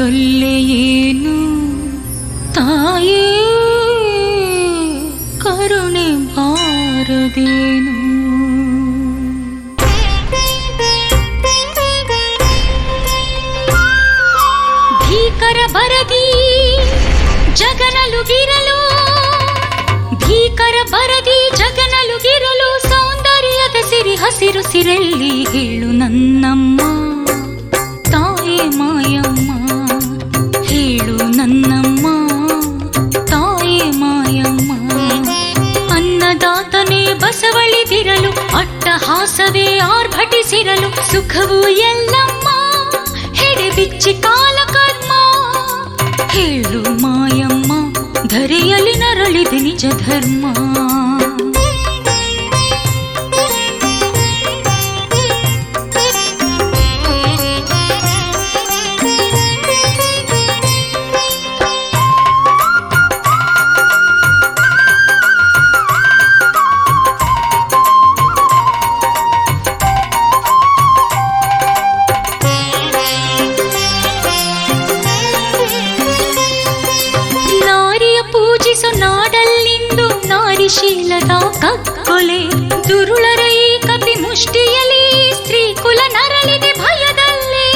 ಲೊಲ್ಲೆ ಏನು ತಾಯೇ ಕರುಣೆ ಬಾರದೇನು ಭೀಕರ ಬರದಿ ಜಗನಲುಗಿರಲು ಭೀಕರ ಬರದಿ ಜಗನಲುಗಿರಲು ಸೌಂದರ್ಯದ ಸಿರಿ ಹಸಿರು ಸಿರಲ್ಲಿ ಹೇಳು ನನ್ನಮ್ಮ ತಾಯೇ ಮಾಯಮ್ಮ ಹೇಳು ನನ್ನಮ್ಮ ತಾಯೇ ಮಾಯಮ್ಮ ಅನ್ನದಾತನೇ ಬಸವಳಿದಿರಲು ಅಟ್ಟಹಾಸವೇ ಆರ್ಭಟಿಸಿರಲು ಸುಖವು ಎಲ್ಲಮ್ಮ ಹೆಡೆ ಬಿಚ್ಚಿ ಕಾಲ ಕರ್ಮ ಹೇಳು ಮಾಯಮ್ಮ ಧರೆಯಲ್ಲಿ ನರಳಿದೆ ನಿಜ ಧರ್ಮ ನಾರಿಯ ಪೂಜಿಸೋ ನಾಡಲ್ಲಿಂದು ನಾರಿಶೀಲದ ಕಗ್ಗೊಲೆ ದುರುಳರ ಈ ಕಪಿ ಮುಷ್ಟಿಯಲ್ಲಿ ಸ್ತ್ರೀ ಕುಲ ನರಳಿದೆ ಭಯದಲ್ಲಿ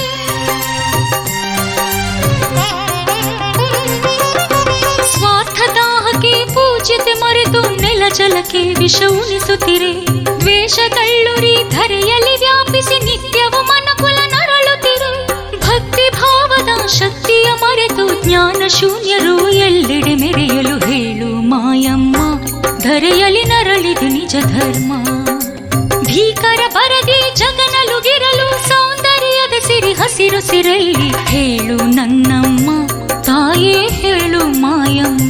ಸ್ವಾರ್ಥ ದಾಹಕ್ಕೆ ಪೂಜ್ಯತೆ ಮರೆತು ನೆಲ ಜಲಕ್ಕೆ ವಿಷ ಉಣಿಸುತ್ತಿರೆ ದ್ವೇಷ ತಳ್ಳುರಿ ಧರೆಯಲ್ಲಿ ವ್ಯಾಪಿಸಿ ನಿತ್ಯವು ಮನಕುಲ ನರಳುತ್ತಿರೆ ಭಕ್ತಿ ಭಾವದ ಶಕ್ತಿಯ ಮರೆತು ಜ್ಞಾನ ಶೂನ್ಯರು ಎಲ್ಲೆಡೆ ಮೆರೆಯಲು ಹೇಳು ಮಾಯಮ್ಮ ಧರೆಯಲ್ಲಿ ನರಳಿದು ನಿಜ ಧರ್ಮ ಭೀಕರ ಬರದಿ ಜಗನಲುಗಿರಲು ಸೌಂದರ್ಯದ ಸಿರಿ ಹಸಿರು ಸಿರಲ್ಲಿ ಹೇಳು ನನ್ನಮ್ಮ ತಾಯೇ ಹೇಳು ಮಾಯಮ್ಮ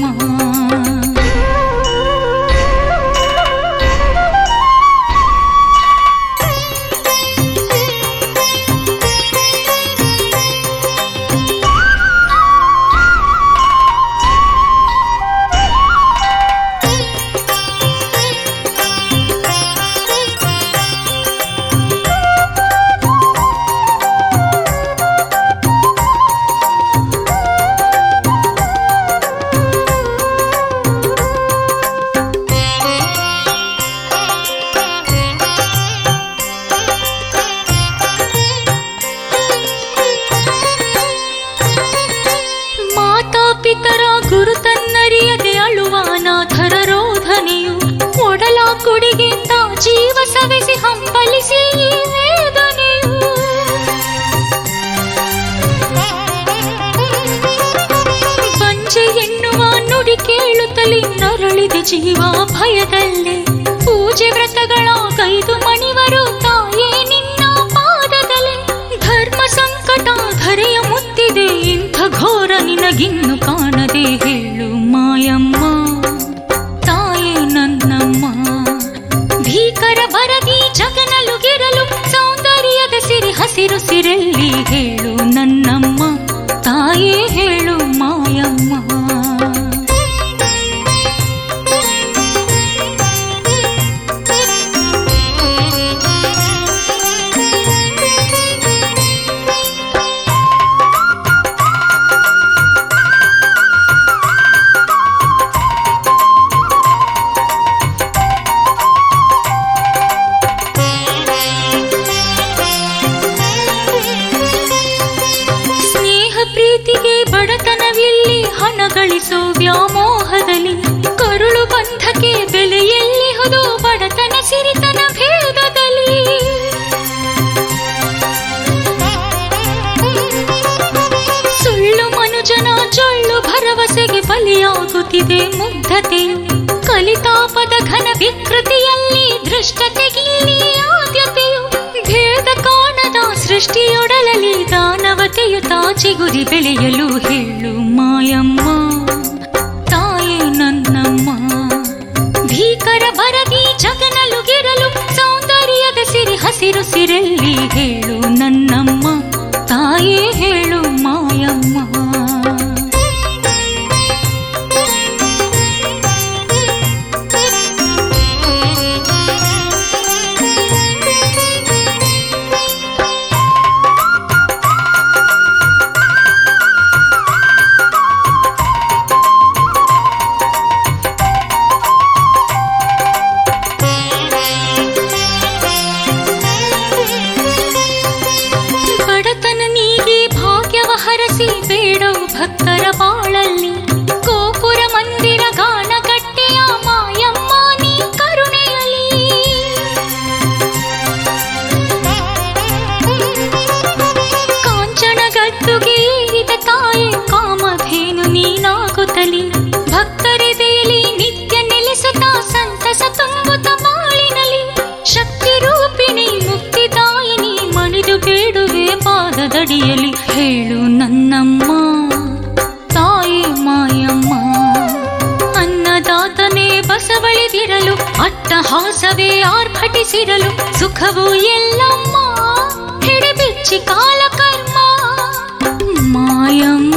ಮಾತಾ ಪಿತರ ಗುರುತನ್ನರಿಯದೆ ಅಳುವ ಅನಾಥರ ರೋಧನೆಯು ಒಡಲ ಕುಡಿಗಿಂತ ಜೀವ ಸವೆಸಿ ಹಂಬಲಿಸಿ ಈ ವೇದನೆಯು ಬಂಜೆ ಎನ್ನುವ ನುಡಿ ಕೇಳುತ್ತಲೇ ನರಳಿದ ಜೀವ ಭಯದಲ್ಲೇ ಪೂಜೆ ವ್ರತಗಳ ಕೈದು ಮಣಿವರು ತಾಯೇ ನಿನ್ನ ಪಾದದಲ್ಲೇ ಧರ್ಮ ಸಂಕಟ ಧರೆಯ ಮುತ್ತಿದೆ ಇಂಥ ಘೋರ ನಿನಗಿನ್ನು ಕಾಣದೆ ಹೇಳು ಮಾಯಮ್ಮ ತಾಯೇ ನನ್ನಮ್ಮ ಭೀಕರ ಬರದಿ ಜಗನಲುಗಿರಲು ಸೌಂದರ್ಯದ ಸಿರಿ ಹಸಿರು ಸಿರಲ್ಲಿ ಹೇಳು ನನ್ನಮ್ಮ ತಾಯೇ ಹೇಳು ಮಾಯಮ್ಮ ಸ್ನೇಹ ಪ್ರೀತಿಗೆ ಬಡತನವಿಲ್ಲಿ ಹಣ ಗಳಿಸೋ ವ್ಯಾಮೋಹದಲ್ಲಿ ಕರುಳು ಬಂಧಕ್ಕೆ ಬೆಲೆಯಲ್ಲಿ ಹೊದು ಬಡತನ ಸಿರಿತನ ಭೇದದಲ್ಲಿ ಸುಳ್ಳು ಮನುಜನ ಚೊಳ್ಳು ಭರವಸೆಗೆ ಬಲಿಯಾಗುತ್ತಿದೆ ಮುಗ್ಧತೆಯು ಕಲಿತಾಪದ ಘನ ವಿಕೃತಿಯಲ್ಲಿ ದೃಷ್ಟತೆಗಿಲ್ಲಿ ಆದ್ಯತೆಯು ಭೇದ ಕಾಣದ ಸೃಷ್ಟಿಯೊಡಲಲ್ಲಿ ದಾನವತೆಯು ತಾಚಿಗುರಿ ಬೆಳೆಯಲು ಹೇಳು ಮಾಯಮ್ಮ ತಾಯೇ ನನ್ನಮ್ಮ ಭೀಕರ ಬರದಿ ಜಗನಲುಗಿರಲು ಸೌಂದರ್ಯದ ಸಿರಿ ಹಸಿರು ಸಿರಲ್ಲಿ ಹೇಳು ನನ್ನಮ್ಮ ತಾಯೇ ಹೇಳು ಮಾಯಮ್ಮ ಭಕ್ತರ ಬಾಳಲ್ಲಿ ಗೋಪುರ ಮಂದಿರ ಗಾನಗಟ್ಟೆಯ ಮಾಯಮ್ಮ ನೀ ಕರುಣೆಯಲಿ ಕಾಂಚನ ಗದ್ದುಗೆ ಏರಿದ ತಾಯಿ ಕಾಮಧೇನು ನೀನಾಗುತ್ತಲಿ ಭಕ್ತರೆದೆಯಲ್ಲಿ ನಿತ್ಯ ನೆಲೆಸುತ್ತಾ ಸಂತಸ ತುಂಬುತ್ತ ಬಾಳಿನಲಿ ಶಕ್ತಿ ರೂಪಿಣಿ ಮುಕ್ತಿ ತಾಯಿನಿ ಮಣಿದು ಬೇಡುವೆ ಪಾದದಡಿಯಲಿ ಹೇಳು ನನ್ನಮ್ಮ ತಾಯಿ ಮಾಯಮ್ಮ ಅನ್ನದಾತನೇ ಬಸವಳಿದಿರಲು ಅಟ್ಟಹಾಸವೇ ಆರ್ಭಟಿಸಿರಲು ಸುಖವು ಎಲ್ಲಮ್ಮ ಹಿಡಿಬಿಚ್ಚಿ ಕಾಲ ಕರ್ಮ ಮಾಯಮ್ಮ